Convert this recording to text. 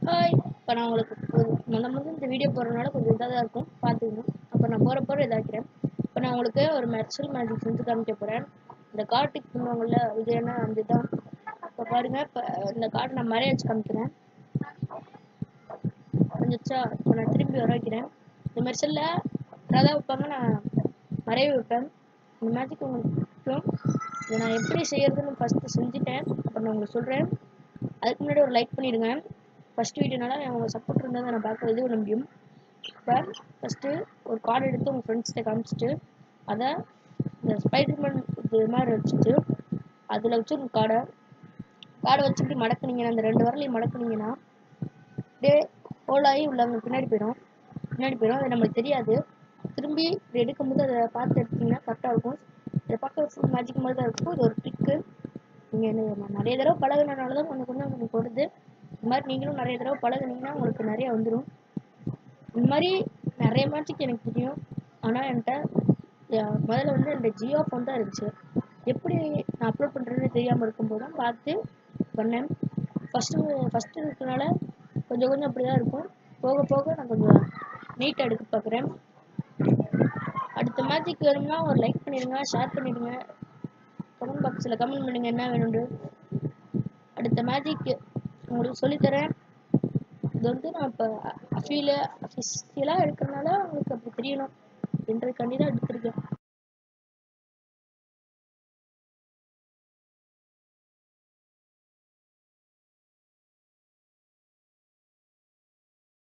hi இப்போ நான் உங்களுக்கு ஒரு முத முதல்ல இந்த வீடியோ போடுறதுனால கொஞ்சம் இதாக தான் இருக்கும் பார்த்துக்கணும் அப்போ நான் போகிற போகிற இதாக்கிறேன் இப்போ நான் உங்களுக்கு ஒரு மெர்சல் மேஜிக் செஞ்சு காமிக்க போகிறேன் இந்த கார்டுக்கு பண்ணுவாங்கள்ல இது என்ன அந்த தான் இப்போ பாருங்கள் இப்போ இந்த கார்டு நான் மறைய வச்சு காமிக்கிறேன் வந்துச்சா இப்போ நான் திரும்பி வர வைக்கிறேன் இந்த மெர்சலில் ராதா வைப்பாங்க நான் மறைய வைப்பேன் இந்த மேஜிக் உங்களுக்கு பிடிக்கும் இதை நான் எப்படி செய்யறதுன்னு ஃபஸ்ட்டு செஞ்சுட்டேன் அப்போ நான் உங்களுக்கு சொல்கிறேன் அதுக்கு முன்னாடி ஒரு லைக் பண்ணிடுங்க ஃபஸ்ட் வீடியோனால அவங்க சப்போர்ட் இருந்தால் தான் நான் பார்க்க இது பண்ண முடியும் இப்போ ஃபஸ்ட்டு ஒரு கார்டு எடுத்து உங்கள் ஃப்ரெண்ட்ஸ்கிட்ட காமிச்சிட்டு அதை இந்த ஸ்பைடர்மேன் இது மாதிரி வச்சுட்டு அதில் வச்சு ஒரு கார்டை கார்டை வச்சு இப்படி மடக்குனீங்கன்னா அந்த ரெண்டு வரலையும் மடக்குனீங்கன்னா அப்படியே ஹோலாகி உள்ளவங்க பின்னாடி போயிடும் பின்னாடி போயிடும் அது நம்மளுக்கு தெரியாது திரும்பி இப்படி எடுக்கும்போது அதை பார்த்து எடுத்தீங்கன்னா கரெக்டாக இருக்கும் இதை பார்க்க ஃபுல் மேஜிக் மாதிரி தான் இருக்கும் இது ஒரு ட்ரிக்கு நீங்கள் என்ன நிறைய தடவை பழகுனனால தான் கொஞ்சம் கொஞ்சம் உங்களுக்கு வருது இந்த மாதிரி நீங்களும் நிறைய தடவை பழகுனீங்கன்னா உங்களுக்கு நிறைய வந்துடும் இந்த மாதிரி நிறைய மேட்சுக்கு எனக்கு தெரியும் ஆனால் என்கிட்ட அஹ், முதல்ல வந்து என்கிட்ட ஜியோ ஃபோன் தான் இருந்துச்சு எப்படி நான் அப்லோட் பண்ணுறதுன்னு தெரியாமல் இருக்கும்போது தான் பார்த்து பண்ணேன் ஃபஸ்ட்டு ஃபஸ்ட்டு இருக்கனால கொஞ்சம் கொஞ்சம் அப்படி தான் இருக்கும் போக போக நான் கொஞ்சம் நீட்டாக எடுக்க பார்க்குறேன் அடுத்த மேட்சுக்கு வேணும்னா ஒரு லைக் பண்ணிடுங்க ஷேர் பண்ணிடுங்க கமெண்ட் பாக்ஸில் கமெண்ட் பண்ணுங்க என்ன வேணும்னு அடுத்த மேஜிக் உங்களுக்கு சொல்லித்தரேன் இது வந்து நான் இப்போ அஃபீல அஃபிஷியலாக எடுக்கிறனால உங்களுக்கு அப்படி தெரியணும் அப்படின்றதுக்காண்டி தான் எடுத்திருக்கேன்